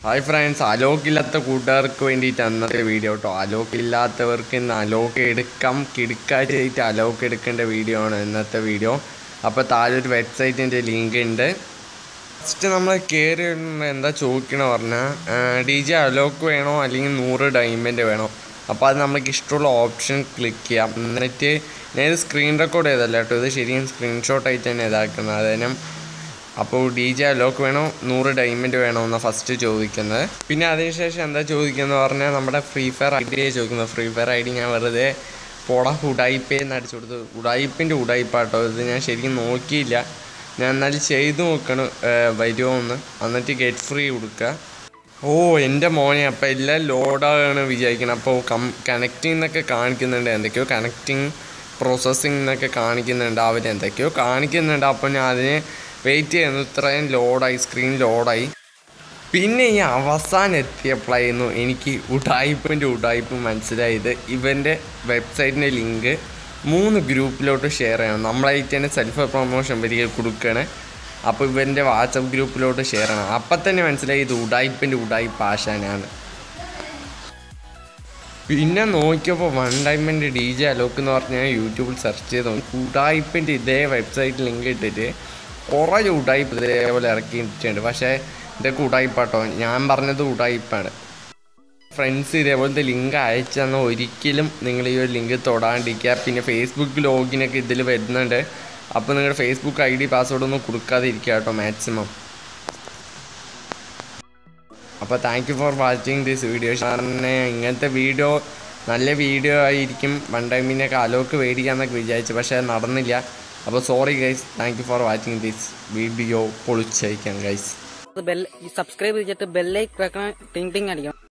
hi friends Alok ഇല്ലാത്ത കൂട്ടുകാർക്ക് വേണ്ടിയിട്ട് അന്നത്തെ വീഡിയോ കേട്ടോ അലോക്ക് ഇല്ലാത്തവർക്ക് ഇന്ന് അലോക്ക് എടുക്കാം കിടക്കാറ്റായിട്ട് അലോക്ക് എടുക്കേണ്ട വീഡിയോ ആണ് ഇന്നത്തെ വീഡിയോ അപ്പോൾ താഴെ ഒരു വെബ്സൈറ്റിൻ്റെ ലിങ്ക് ഉണ്ട് ഫസ്റ്റ് നമ്മൾ കയറി വരുമ്പോൾ എന്താ ചോദിക്കണ പറഞ്ഞാൽ ഡി ജെ അലോക്ക് വേണോ അല്ലെങ്കിൽ നൂറ് ഡയമണ്ട് വേണോ അപ്പോൾ അത് നമുക്ക് ഇഷ്ടമുള്ള ഓപ്ഷൻ ക്ലിക്ക് ചെയ്യാം എന്നിട്ട് ഞാൻ ഇത് സ്ക്രീൻ റെക്കോർഡ് ചെയ്തല്ല കേട്ടോ ഇത് ശരിക്കും സ്ക്രീൻഷോട്ട് ആയിട്ട് തന്നെ ഇതാക്കുന്നത് അതിനും അപ്പോൾ ഡി ജെ അലോക്ക് വേണോ നൂറ് ഡയമണ്ട് വേണോ എന്നാണ് ഫസ്റ്റ് ചോദിക്കുന്നത് പിന്നെ അതിനുശേഷം എന്താ ചോദിക്കുന്നത് പറഞ്ഞാൽ നമ്മുടെ ഫ്രീ ഫയർ ഐ ഡിയെ ചോദിക്കുന്നത് ഫ്രീ ഫയർ ഐ ഡി ഞാൻ വെറുതെ പോടാ ഉടായിപ്പേ എന്ന് അടിച്ചു കൊടുത്തു ഉടായിപ്പിൻ്റെ ഉടായിപ്പാട്ടോ ഇത് ഞാൻ ശരിക്കും നോക്കിയില്ല ഞാൻ എന്നാലും ചെയ്ത് നോക്കണം വരുമോ എന്ന് എന്നിട്ട് ഗെറ്റ് ഫ്രീ കൊടുക്കുക ഓ എൻ്റെ മോനെ അപ്പം എല്ലാം ലോഡാണ് വിചാരിക്കണം അപ്പോൾ കം കണക്റ്റിംഗ് എന്നൊക്കെ കാണിക്കുന്നുണ്ട് എന്തൊക്കെയോ കണക്റ്റിംഗ് പ്രോസസ്സിംഗ് എന്നൊക്കെ കാണിക്കുന്നുണ്ട് അവർ എന്തൊക്കെയോ കാണിക്കുന്നുണ്ട് അപ്പോൾ ഞാൻ അതിന് വെയിറ്റ് ചെയ്യുന്നു ഇത്രയും ലോഡായി സ്ക്രീൻ ലോഡായി പിന്നെ ഈ അവസാനം എത്തിയപ്പോഴായിരുന്നു എനിക്ക് ഉടായ്പിൻ്റെ ഉടായ്പ് മനസ്സിലായത് ഇവൻ്റെ വെബ്സൈറ്റിൻ്റെ ലിങ്ക് മൂന്ന് ഗ്രൂപ്പിലോട്ട് ഷെയർ ചെയ്യണം നമ്മളായിട്ട് തന്നെ സെൽഫ് പ്രൊമോഷൻ വരിക കൊടുക്കുകയാണ് അപ്പോൾ ഇവൻ്റെ വാട്സപ്പ് ഗ്രൂപ്പിലോട്ട് ഷെയർ ചെയ്യണം അപ്പം തന്നെ മനസ്സിലായി ഇത് ഉടായ്പിൻ്റെ ഉടായ്പ് ആശാനാണ് പിന്നെ നോക്കിയപ്പോൾ വൺ ടൈമിൻ്റെ ഡി ജെ അലോക്ക് എന്ന് പറഞ്ഞാൽ യൂട്യൂബിൽ സെർച്ച് ചെയ്ത് നോക്കി ഉടായ്പിൻ്റെ ഇതേ വെബ്സൈറ്റ് ലിങ്ക് ഇട്ടിട്ട് കുറേ ഉടായ്പ് ഇതേപോലെ ഇറക്കിയിട്ടുണ്ട് പക്ഷേ ഇതൊക്കെ ഉടായ്പാട്ടോ ഞാൻ പറഞ്ഞത് ഉടായ്പാണ് ഫ്രണ്ട്സ് ഇതേപോലത്തെ ലിങ്ക് അയച്ചു തന്നാൽ ഒരിക്കലും നിങ്ങൾ ഈ ഒരു ലിങ്ക് തൊടാണ്ടിരിക്കുക പിന്നെ ഫേസ്ബുക്ക് ലോഗിനൊക്കെ ഇതിൽ വരുന്നുണ്ട് അപ്പോൾ നിങ്ങളുടെ ഫേസ്ബുക്ക് ഐ ഡി പാസ്വേഡ് ഒന്നും കൊടുക്കാതിരിക്കുക കേട്ടോ മാക്സിമം അപ്പോൾ thank you for watching this video കാരണം ഇങ്ങനത്തെ വീഡിയോ നല്ല വീഡിയോ ആയിരിക്കും വൺ ടൈമിനൊക്കെ അലോക്ക് മേടിക്കാമെന്നൊക്കെ വിചാരിച്ചു പക്ഷേ അത് നടന്നില്ല അപ്പോൾ sorry guys thank you for watching this video പൊളിച്ചയക്കാം ഗൈസ് ബെൽ സബ്സ്ക്രൈബ് ചെയ്തിട്ട് ബെല്ലൈക്ക് വെക്കണം ടിങ് ടിങ് അടിക്കണം